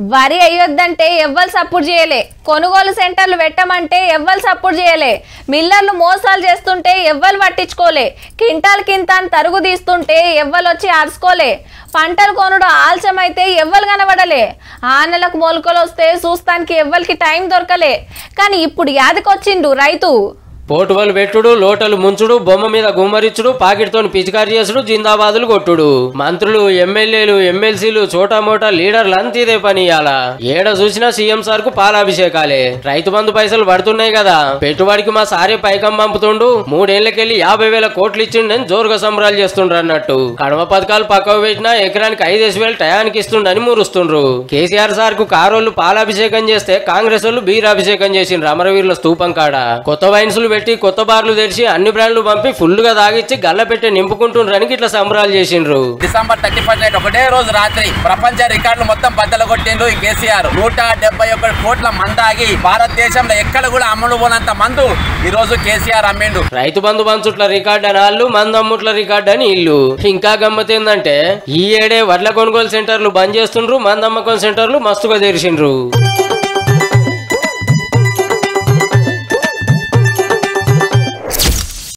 వరి అయ్యొద్దంటే ఎవ్వరు సపోర్ట్ చేయలే కొనుగోలు సెంటర్లు పెట్టమంటే ఎవ్వరు సపోర్ట్ చేయలే మిల్లర్లు మోసాలు చేస్తుంటే ఎవ్వరు పట్టించుకోలే కింటాల్ కింతాన్ తరుగు తీస్తుంటే ఎవ్వరు వచ్చి అరుచుకోలే పంటలు కొనుడు ఆలస్యమైతే ఎవ్వరు కనబడలే ఆనలకు మొలకలు వస్తే చూస్తానికి ఎవ్వరికి టైం దొరకలే కానీ ఇప్పుడు యాదకొచ్చిండు రైతు పోటువలు పెట్టుడు లోటలు ముంచుడు బొమ్మ మీద గుమ్మరిచ్చుడు పాకెట్తోని పిచికారి చేసుడు జిందాబాదులు కొట్టుడు మంత్రులు ఎమ్మెల్యేలు ఎమ్మెల్సీలు చోటా మోటా లీడర్లు అంత ఇదే పని ఇయాల ఏడ చూసినా సీఎం సార్ కు పాలాభిషేకాలే రైతు బంధు పైసలు పడుతున్నాయి కదా పెట్టుబడికి మా సారే పైకం పంపుతుండు మూడేళ్లకెళ్లి యాభై వేల కోట్లు ఇచ్చిండని జోరుగా సంబరాలు చేస్తుండ్రు అన్నట్టు కడమ పథకాలు పక్కకు పెట్టినా ఎకరానికి ఐదేసి వేలు టయానికి ఇస్తుండని మురుస్తుండ్రు కేసీఆర్ సార్ కు కారోళ్ళు పాలాభిషేకం చేస్తే కాంగ్రెస్ వాళ్ళు బీరాభిషేకం చేసిండ్రు అమరవీరుల స్తూపం కాడ కొత్త వైన్సులు పెట్టి కొత్త బార్లు తెరిచి అన్ని బ్రాండ్లు పంపి ఫుల్ గా తాగిచ్చి గల్ల పెట్టి నింపుకుంటుండ్రని ఇట్లా సంబరాలు చేసిండ్రు డిసెంబర్ థర్టీ ఫస్ట్ నైట్ ఒకటే రోజు రాత్రి ప్రపంచ రికార్డులు మొత్తం బద్దలు కొట్టిండు ఈ కేసీఆర్ నూట డెబ్బై ఒకటి కోట్ల మందాగి భారతదేశంలో ఎక్కడ కూడా అమ్ముడు పోనంత మందు ఈ రోజు కేసీఆర్ అమ్మిండు రైతు బంధు పంచుట్ల రికార్డ్ అని వాళ్ళు మందమ్ముట్ల రికార్డ్ అని ఇల్లు ఇంకా గమ్మత్ ఏందంటే ఈ ఏడే వడ్ల కొనుగోలు సెంటర్లు బంద్ చేస్తుండ్రు మందమ్మకం సెంటర్లు మస్తుగా తెరిచిండ్రు